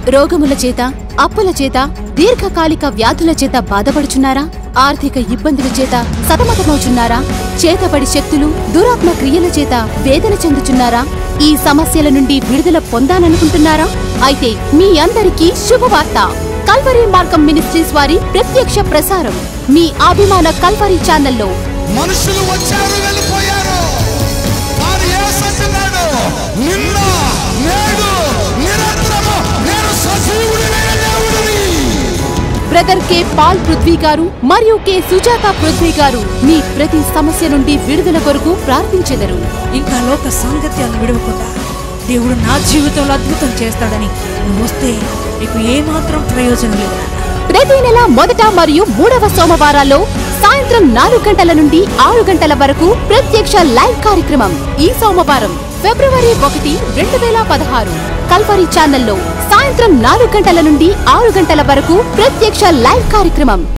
రోగముల చేత అప్పుల చేత దీర్ఘకాలిక వ్యాధుల చేత బాధపడుచున్నారా ఆర్థిక ఇబ్బందుల చేత సతమతమవుచున్నారా చేతబడి శక్తులు దురాత్మ క్రియల చేత వేదన చెందుచున్నారా ఈ సమస్యల నుండి విడుదల పొందాలనుకుంటున్నారా అయితే మీ అందరికీ శుభవార్త కల్వరీ మార్గం మినిస్ట్రీస్ వారి ప్రత్యక్ష ప్రసారం మీ అభిమాన కల్వరీ ఛానల్లో మనుషులు వచ్చారు వెళ్ళిపోయారు కానీ యేసు అంటున్నాడు నిన్న నేడు నిరంతరము నేను సజీవుడినైన దేవుడిని బ్రదర్ కె పాల్ పృథ్వీ గారు మరియు కె సుజాత పృథ్వీ గారు మీ ప్రతి సమస్య నుండి విడుదల కొరకు ప్రార్థించెదరు ఇంకా లోక సాంగత్యాలు విడవకుండా దేవుడు నా జీవితంలో అద్భుతం చేస్తాడని నువ్వు వస్తే నీకు ఏమాత్రం ప్రయోజనం లేదు నాన్న. ప్రతి నెల మొదట మరియు మూడవ సోమవారాల్లో సాయంత్రం నాలుగు గంటల నుండి ఆరు గంటల వరకు ప్రత్యక్ష లైవ్ కార్యక్రమం ఈ సోమవారం ఫిబ్రవరి ఒకటి రెండు వేల పదహారు కల్వరి ఛానల్లో సాయంత్రం నాలుగు గంటల నుండి ఆరు గంటల వరకు ప్రత్యక్ష లైవ్ కార్యక్రమం